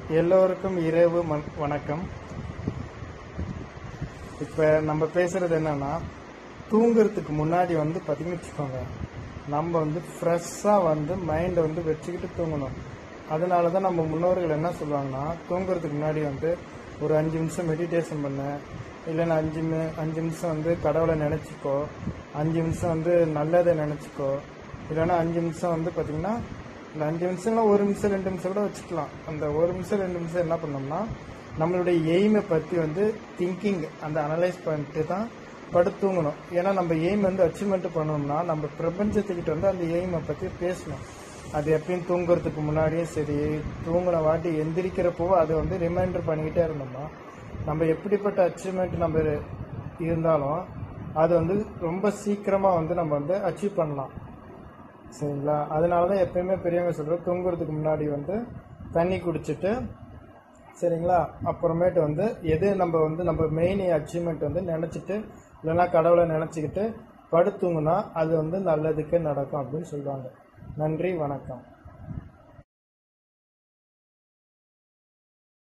எல்லோருக்கும் இரவு ம- வணக்கம் இப்போ நம்ம பேசுறது என்னன்னா தூங்குறதுக்கு முன்னாடி வந்து பார்த்தீங்கன்னு வச்சுக்கோங்க நம்ம வந்து ஃப்ரெஷ்ஷாக வந்து மைண்டை வந்து வச்சுக்கிட்டு தூங்கணும் அதனால தான் நம்ம முன்னோர்கள் என்ன சொல்லுவாங்கன்னா தூங்குறதுக்கு முன்னாடி வந்து ஒரு அஞ்சு நிமிஷம் மெடிடேஷன் பண்ண இல்லைன்னா அஞ்சு மி- அஞ்சு நிமிஷம் வந்து கடவுளை நினச்சிக்கோ அஞ்சு நிமிஷம் வந்து நல்லதை நினச்சிக்கோ இல்லைன்னா அஞ்சு நிமிஷம் வந்து பார்த்தீங்கன்னா இந்த அஞ்சு நிமிஷம்ல ஒரு நிமிஷம் ரெண்டு நிமிஷம் கூட வச்சுக்கலாம் அந்த ஒரு நிமிஷம் ரெண்டு நிமிஷம் என்ன பண்ணோம்னா நம்மளுடைய எய்மை பற்றி வந்து திங்கிங் அந்த அனலைஸ் பண்ணிட்டு தான் படுத்து தூங்கணும் ஏன்னா நம்ம எய்ம் வந்து அச்சீவ்மெண்ட் பண்ணோம்னா நம்ம பிரபஞ்சத்துக்கிட்ட வந்து அந்த எய்மை பற்றி பேசணும் அது எப்பயும் தூங்குறதுக்கு முன்னாடியும் சரி தூங்குன வாட்டி எந்திரிக்கிறப்போ அதை வந்து ரிமைண்டர் பண்ணிக்கிட்டே இருந்தோம்னா நம்ம எப்படிப்பட்ட அச்சீவ்மெண்ட் நம்ம இருந்தாலும் அது வந்து ரொம்ப சீக்கிரமாக வந்து நம்ம வந்து அச்சீவ் பண்ணலாம் சரிங்களா அதனால தான் எப்பயுமே பெரியவங்க சொல்கிற தூங்குறதுக்கு முன்னாடி வந்து தண்ணி குடிச்சிட்டு சரிங்களா அப்புறமேட்டு வந்து எது நம்ம வந்து நம்ம மெயின் அச்சீவ்மெண்ட் வந்து நினச்சிட்டு இல்லைன்னா கடவுளை நினச்சிக்கிட்டு படுத்தூங்குனா அது வந்து நல்லதுக்கு நடக்கும் அப்படின்னு சொல்லுவாங்க நன்றி வணக்கம்